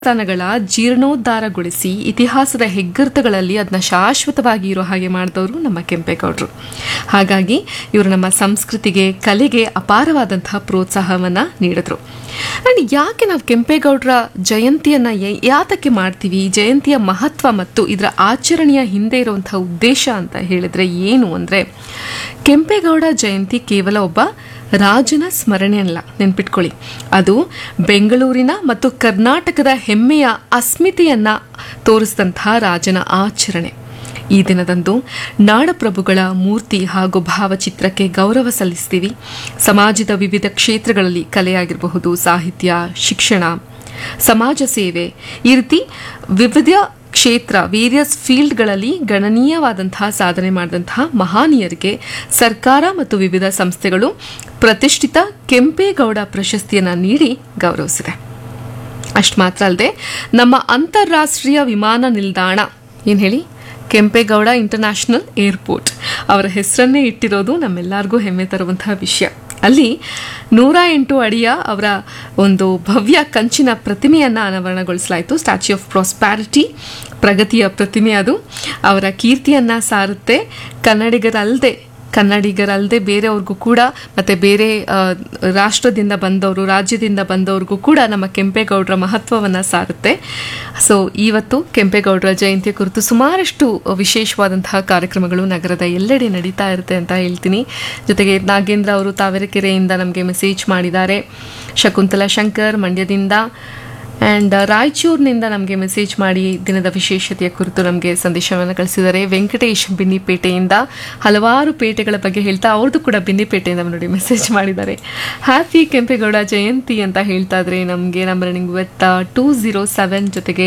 ಸ್ಥಾನಗಳ ಜೀರ್ಣೋದ್ಧಾರಗೊಳಿಸಿ ಇತಿಹಾಸದ ಹೆಗ್ಗುರುತುಗಳಲ್ಲಿ ಅದನ್ನ ಶಾಶ್ವತವಾಗಿ ಇರೋ ಹಾಗೆ ಮಾಡಿದವರು ನಮ್ಮ ಕೆಂಪೇಗೌಡರು ಹಾಗಾಗಿ ಇವರು ನಮ್ಮ ಸಂಸ್ಕೃತಿಗೆ ಕಲೆಗೆ ಅಪಾರವಾದಂತಹ ಪ್ರೋತ್ಸಾಹವನ್ನು ನೀಡಿದ್ರು ಆ್ಯಂಡ್ ಯಾಕೆ ನಾವು ಕೆಂಪೇಗೌಡರ ಜಯಂತಿಯನ್ನು ಯಾತಕ್ಕೆ ಮಾಡ್ತೀವಿ ಈ ಜಯಂತಿಯ ಮಹತ್ವ ಮತ್ತು ಇದರ ಆಚರಣೆಯ ಹಿಂದೆ ಇರುವಂತಹ ಉದ್ದೇಶ ಅಂತ ಹೇಳಿದ್ರೆ ಏನು ಅಂದರೆ ಕೆಂಪೇಗೌಡ ಜಯಂತಿ ಕೇವಲ ಒಬ್ಬ ರಾಜನ ಸ್ಮರಣೆ ಅಲ್ಲ ನೆನ್ಪಿಟ್ಕೊಳ್ಳಿ ಅದು ಬೆಂಗಳೂರಿನ ಮತ್ತು ಕರ್ನಾಟಕದ ಹೆಮ್ಮೆಯ ಅಸ್ಮಿತೆಯನ್ನ ತೋರಿಸಿದಂತಹ ರಾಜನ ಆಚರಣೆ ಈ ದಿನದಂದು ನಾಡಪ್ರಭುಗಳ ಮೂರ್ತಿ ಹಾಗೂ ಭಾವಚಿತ್ರಕ್ಕೆ ಗೌರವ ಸಲ್ಲಿಸ್ತೀವಿ ಸಮಾಜದ ವಿವಿಧ ಕ್ಷೇತ್ರಗಳಲ್ಲಿ ಕಲೆಯಾಗಿರಬಹುದು ಸಾಹಿತ್ಯ ಶಿಕ್ಷಣ ಸಮಾಜ ಸೇವೆ ಈ ರೀತಿ ವಿವಿಧ ಕ್ಷೇತ್ರ ವೇರಿಯಸ್ ಫೀಲ್ಡ್ಗಳಲ್ಲಿ ಗಣನೀಯವಾದಂತಹ ಸಾಧನೆ ಮಾಡಿದಂತಹ ಮಹಾನೀಯರಿಗೆ ಸರ್ಕಾರ ಮತ್ತು ವಿವಿಧ ಸಂಸ್ಥೆಗಳು ಪ್ರತಿಷ್ಠಿತ ಕೆಂಪೇಗೌಡ ಪ್ರಶಸ್ತಿಯನ್ನು ನೀಡಿ ಗೌರವಿಸಿದೆ ಅಷ್ಟು ಮಾತ್ರ ಅಲ್ಲದೆ ನಮ್ಮ ಅಂತಾರಾಷ್ಟ್ರೀಯ ವಿಮಾನ ನಿಲ್ದಾಣ ಏನು ಹೇಳಿ ಕೆಂಪೇಗೌಡ ಇಂಟರ್ನ್ಯಾಷನಲ್ ಏರ್ಪೋರ್ಟ್ ಅವರ ಹೆಸರನ್ನೇ ಇಟ್ಟಿರೋದು ನಮ್ಮೆಲ್ಲರಿಗೂ ಹೆಮ್ಮೆ ತರುವಂತಹ ವಿಷಯ ಅಲ್ಲಿ ನೂರ ಎಂಟು ಅಡಿಯ ಅವರ ಒಂದು ಭವ್ಯ ಕಂಚಿನ ಪ್ರತಿಮೆಯನ್ನು ಅನಾವರಣಗೊಳಿಸಲಾಯಿತು ಸ್ಟ್ಯಾಚ್ಯೂ ಆಫ್ ಪ್ರಾಸ್ಪ್ಯಾರಿಟಿ ಪ್ರಗತಿಯ ಪ್ರತಿಮೆ ಅದು ಅವರ ಕೀರ್ತಿಯನ್ನು ಸಾರುತ್ತೆ ಕನ್ನಡಿಗರಲ್ಲದೆ ಕನ್ನಡಿಗರಲ್ಲದೆ ಬೇರೆಯವ್ರಿಗೂ ಕೂಡ ಮತ್ತು ಬೇರೆ ಆ, ರಾಷ್ಟ್ರದಿಂದ ಬಂದವರು ರಾಜ್ಯದಿಂದ ಬಂದವ್ರಿಗೂ ಕೂಡ ನಮ್ಮ ಕೆಂಪೇಗೌಡರ ಮಹತ್ವವನ್ನು ಸಾರುತ್ತೆ ಸೊ ಇವತ್ತು ಕೆಂಪೇಗೌಡರ ಜಯಂತಿಯ ಕುರಿತು ಸುಮಾರಷ್ಟು ವಿಶೇಷವಾದಂತಹ ಕಾರ್ಯಕ್ರಮಗಳು ನಗರದ ಎಲ್ಲೆಡೆ ನಡೀತಾ ಇರುತ್ತೆ ಅಂತ ಹೇಳ್ತೀನಿ ಜೊತೆಗೆ ನಾಗೇಂದ್ರ ಅವರು ತಾವರೆಕೆರೆಯಿಂದ ನಮಗೆ ಮೆಸೇಜ್ ಮಾಡಿದ್ದಾರೆ ಶಕುಂತಲಾ ಶಂಕರ್ ಮಂಡ್ಯದಿಂದ ಆ್ಯಂಡ್ ರಾಯಚೂರಿನಿಂದ ನಮಗೆ ಮೆಸೇಜ್ ಮಾಡಿ ದಿನದ ವಿಶೇಷತೆಯ ಕುರಿತು ನಮಗೆ ಸಂದೇಶವನ್ನು ಕಳಿಸಿದ್ದಾರೆ ವೆಂಕಟೇಶ್ ಬಿನ್ನಿಪೇಟೆಯಿಂದ ಹಲವಾರು ಪೇಟೆಗಳ ಬಗ್ಗೆ ಹೇಳ್ತಾ ಅವ್ರದ್ದು ಕೂಡ ಬಿನ್ನಿಪೇಟೆಯಿಂದ ನೋಡಿ ಮೆಸೇಜ್ ಮಾಡಿದ್ದಾರೆ ಹ್ಯಾಪಿ ಕೆಂಪೇಗೌಡ ಜಯಂತಿ ಅಂತ ಹೇಳ್ತಾ ಇದ್ರೆ ನಮಗೆ ನಮ್ಮ running with two zero seven ಜೊತೆಗೆ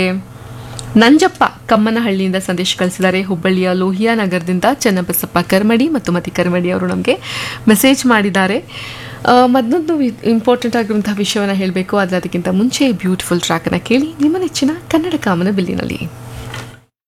ನಂಜಪ್ಪ ಕಮ್ಮನಹಳ್ಳಿಯಿಂದ ಸಂದೇಶ ಕಳಿಸಿದ್ದಾರೆ ಹುಬ್ಬಳ್ಳಿಯ ಲೋಹಿಯಾ ನಗರದಿಂದ ಚನ್ನಬಸಪ್ಪ ಕರ್ಮಡಿ ಮತ್ತು ಮತಿ ಕರ್ಮಡಿ ಅವರು ನಮಗೆ ಮೆಸೇಜ್ ಮಾಡಿದ್ದಾರೆ ಆ, ಮತ್ತೊಂದು ಇಂಪಾರ್ಟೆಂಟ್ ಆಗಿರುವಂತಹ ವಿಷಯವನ್ನು ಹೇಳಬೇಕು ಆದರೆ ಅದಕ್ಕಿಂತ ಮುಂಚೆ ಬ್ಯೂಟಿಫುಲ್ ಟ್ರ್ಯಾಕನ್ನು ಕೇಳಿ ನಿಮ್ಮ ನೆಚ್ಚಿನ ಕನ್ನಡ ಕಾಮನ ಬಿಲ್ಲಿನಲ್ಲಿ